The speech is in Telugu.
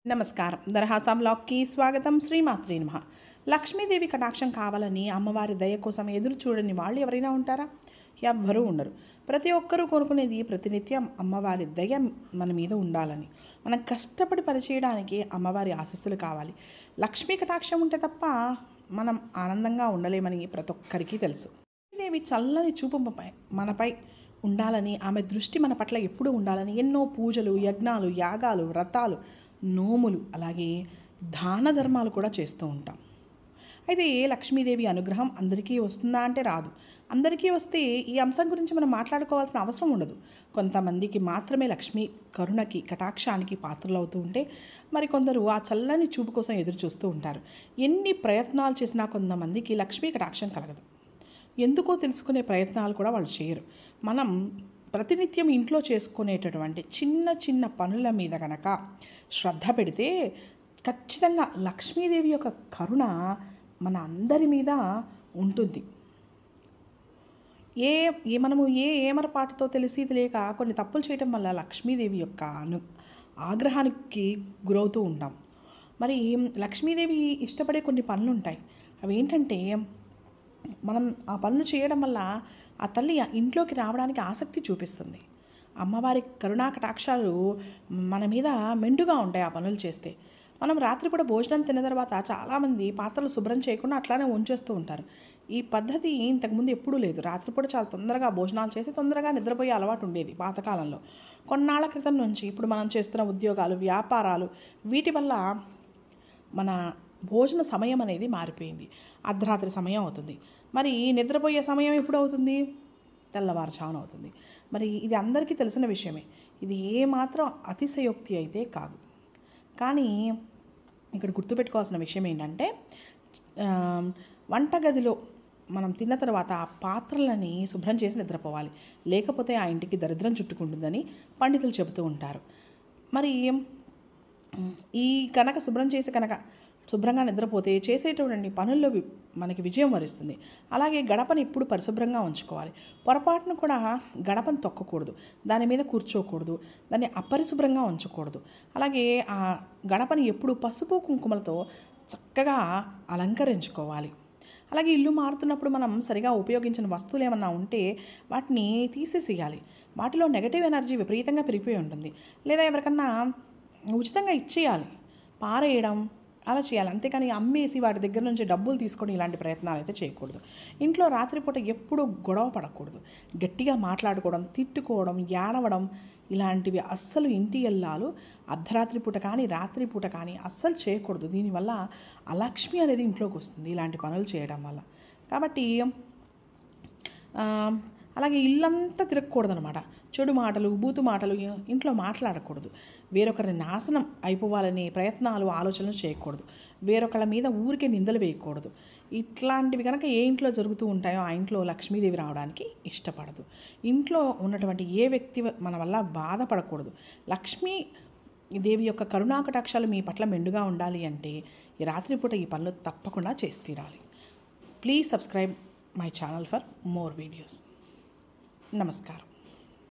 నమస్కారం దరహాసా బ్లాగ్కి స్వాగతం శ్రీమాత్రి నమ లక్ష్మీదేవి కటాక్షం కావాలని అమ్మవారి దయ కోసం ఎదురు చూడని వాళ్ళు ఎవరైనా ఉంటారా ఎవ్వరూ ఉండరు ప్రతి ఒక్కరూ కొనుక్కునేది ప్రతినిత్యం అమ్మవారి దయ మన మీద ఉండాలని మనం కష్టపడి పనిచేయడానికి అమ్మవారి ఆశస్సులు కావాలి లక్ష్మీ కటాక్షం ఉంటే తప్ప మనం ఆనందంగా ఉండలేమని ప్రతి ఒక్కరికి తెలుసు దేవి చల్లని చూపు మనపై- మనపై ఉండాలని ఆమె దృష్టి మన పట్ల ఎప్పుడూ ఉండాలని ఎన్నో పూజలు యజ్ఞాలు యాగాలు వ్రతాలు నోములు అలాగే దాన ధర్మాలు కూడా చేస్తూ ఉంటాం అయితే లక్ష్మీదేవి అనుగ్రహం అందరికీ వస్తుందా అంటే రాదు అందరికీ వస్తే ఈ అంశం గురించి మనం మాట్లాడుకోవాల్సిన అవసరం ఉండదు కొంతమందికి మాత్రమే లక్ష్మీ కరుణకి కటాక్షానికి పాత్రలు అవుతూ ఉంటే మరి కొందరు ఆ చల్లని చూపు కోసం ఎదురు చూస్తూ ఉంటారు ఎన్ని ప్రయత్నాలు చేసినా కొంతమందికి లక్ష్మీ కటాక్షం కలగదు ఎందుకో తెలుసుకునే ప్రయత్నాలు కూడా వాళ్ళు చేయరు మనం ప్రతినిత్యం ఇంట్లో చేసుకునేటటువంటి చిన్న చిన్న పనుల మీద కనుక శ్రద్ధ పెడితే ఖచ్చితంగా లక్ష్మీదేవి యొక్క కరుణ మన అందరి మీద ఉంటుంది ఏ ఏ మనము ఏ ఏమరపాటుతో తెలిసి తెలియక కొన్ని తప్పులు చేయటం వల్ల లక్ష్మీదేవి యొక్క అను ఆగ్రహానికి గురవుతూ ఉంటాం మరి లక్ష్మీదేవి ఇష్టపడే కొన్ని పనులు ఉంటాయి అవి ఏంటంటే మనం ఆ పనులు చేయడం వల్ల ఆ తల్లి ఆ ఇంట్లోకి రావడానికి ఆసక్తి చూపిస్తుంది అమ్మవారి కరుణా కటాక్షాలు మన మీద మెండుగా ఉంటాయి ఆ పనులు చేస్తే మనం రాత్రిపూట భోజనం తిన్న తర్వాత చాలామంది పాత్రలు శుభ్రం చేయకుండా అట్లానే ఉంచేస్తూ ఉంటారు ఈ పద్ధతి ఇంతకుముందు ఎప్పుడూ లేదు రాత్రిపూట చాలా తొందరగా భోజనాలు చేసి తొందరగా నిద్రపోయే అలవాటు ఉండేది పాతకాలంలో కొన్నాళ్ల క్రితం నుంచి ఇప్పుడు మనం చేస్తున్న ఉద్యోగాలు వ్యాపారాలు వీటి వల్ల మన భోజన సమయం అనేది మారిపోయింది అర్ధరాత్రి సమయం అవుతుంది మరి నిద్రపోయే సమయం ఎప్పుడు అవుతుంది తెల్లవారుజామున అవుతుంది మరి ఇది అందరికీ తెలిసిన విషయమే ఇది ఏమాత్రం అతిశయోక్తి అయితే కాదు కానీ ఇక్కడ గుర్తుపెట్టుకోవాల్సిన విషయం ఏంటంటే ఆ, వంటగదిలో మనం తిన్న తర్వాత ఆ పాత్రలని శుభ్రం చేసి నిద్రపోవాలి లేకపోతే ఆ ఇంటికి దరిద్రం చుట్టుకుంటుందని పండితులు చెబుతూ ఉంటారు మరి ఈ కనుక శుభ్రం చేసి కనుక శుభ్రంగా నిద్రపోతే చేసేటువంటి పనుల్లో వి- మనకి విజయం వరిస్తుంది అలాగే గడపని ఎప్పుడు పరిశుభ్రంగా ఉంచుకోవాలి పొరపాటును కూడా గడపను తొక్కకూడదు దాని మీద కూర్చోకూడదు దాన్ని అపరిశుభ్రంగా ఉంచకూడదు అలాగే ఆ గడపని ఎప్పుడు పసుపు కుంకుమలతో చక్కగా అలంకరించుకోవాలి అలాగే ఇల్లు మారుతున్నప్పుడు మనం సరిగా ఉపయోగించిన వస్తువులు ఏమన్నా ఉంటే వాటిని తీసేసేయాలి వాటిలో నెగటివ్ ఎనర్జీ విపరీతంగా పెరిగిపోయి ఉంటుంది లేదా ఎవరికన్నా ఉచితంగా ఇచ్చేయాలి పారేయడం అలా చేయాలి అంతేకాని అమ్మేసి వాటి దగ్గర నుంచి డబ్బులు తీసుకొని ఇలాంటి ప్రయత్నాలు అయితే చేయకూడదు ఇంట్లో రాత్రిపూట ఎప్పుడూ గొడవ పడకూడదు గట్టిగా మాట్లాడుకోవడం తిట్టుకోవడం ఏడవడం ఇలాంటివి అస్సలు ఇంటి ఎల్లాలు అర్ధరాత్రి పూట కానీ రాత్రి పూట కానీ అస్సలు చేయకూడదు దీనివల్ల అలక్ష్మి అనేది ఇంట్లోకి వస్తుంది ఇలాంటి పనులు చేయడం వల్ల కాబట్టి ఆ, అలాగే ఇల్లంతా తిరగకూడదు అనమాట చెడు మాటలు బూతు మాటలు ఇంట్లో మాట్లాడకూడదు వేరొకరిని నాశనం అయిపోవాలనే ప్రయత్నాలు ఆలోచనలు చేయకూడదు వేరొకళ్ళ మీద ఊరికే నిందలు వేయకూడదు ఇట్లాంటివి కనుక ఏ ఇంట్లో జరుగుతూ ఉంటాయో ఆ ఇంట్లో లక్ష్మీదేవి రావడానికి ఇష్టపడదు ఇంట్లో ఉన్నటువంటి ఏ వ్యక్తి మన వల్ల బాధపడకూడదు లక్ష్మీ దేవి యొక్క కరుణాకటాక్షాలు మీ పట్ల మెండుగా ఉండాలి అంటే ఈ రాత్రిపూట ఈ పనులు తప్పకుండా చేసి తీరాలి please subscribe my channel for more videos నమస్కారం